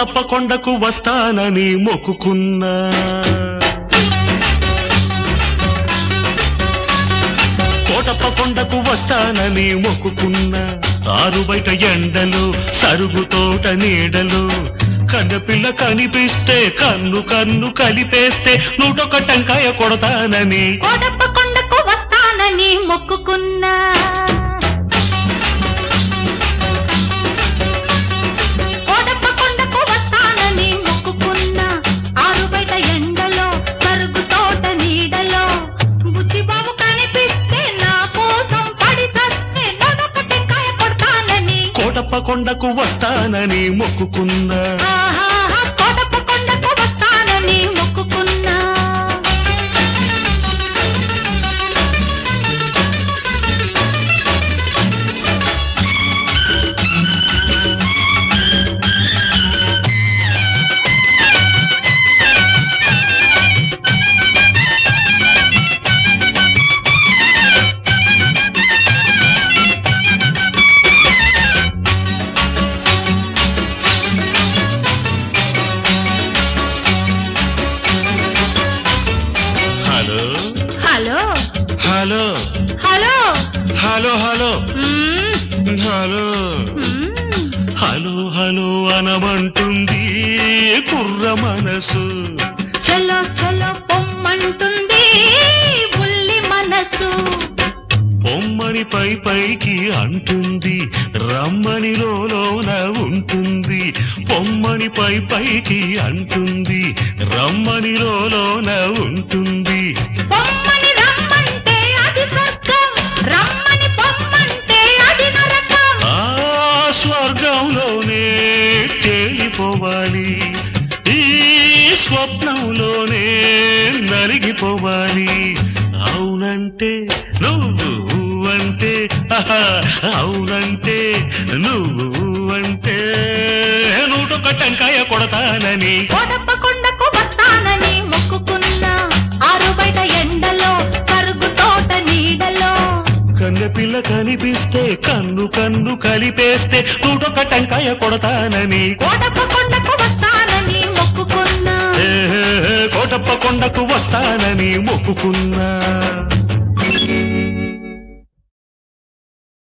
కోటప్ప కొండకు వస్తానని మొక్కుకున్నా కోటప్ప కొండకు వస్తానని మొక్కుకున్నా ఆరు బయట ఎండలు సరుగు తోట నీడలు కన్నపిల్ల కనిపిస్తే కన్ను కన్ను కలిపేస్తే నూటొక్క టెంకాయ కొడతానని కోటప్ప కొండకు వస్తానని మొక్కుకున్నా కోటప్ప కొండకు వస్తానని మొక్కుకున్నా ఆరు బయట ఎండలో సరుకు తోట నీడలో బుచ్చిబాబు కనిపిస్తే నా కోసం పడి చస్తే నొదొక టెంకాయ కొడతానని కోటప్ప కొండకు వస్తానని మొక్కుకున్నా ఆహాహా, కోటప్ప కొండకు వస్తానని మొక్కుకున్నా hello hello hello hello hello hello hmm, hello hmm. Hello hello అనమంటుంది కుర్ర మనసు చలో చలో పొమ్మంటుంది బుల్లి మనసు బొమ్మని పై పైకి అంటుంది రమ్మని లోన ఉంటుంది బొమ్మని పై పైకి అంటుంది రమ్మని లోన ఉంటుంది పొమ్మని రమ్మంటే అది స్వర్గం రమ్మని పొమ్మంటే అది నరకం ఆ స్వర్గంలోనే తేలిపోవాలి ఈ స్వప్నంలోనే నలిగిపోవాలి అవునంటే నువ్వు అంటే ఆహా, అవునంటే నువ్వు అంటే నూటొక్క టెంకాయ కొడతానని కోటప్ప కొండకు వస్తానని మొక్కుకున్నా ఆరు బయట ఎండలో కరుగు తోట నీడలో కన్నెపిల్ల కనిపిస్తే కన్ను కన్ను కలిపేస్తే నూటొక్క టెంకాయ కొడతానని కోటప్ప కొండకు వస్తానని మొక్కుకున్నా ఏ, కోటప్ప కొండకు వస్తానని మొక్కుకున్నా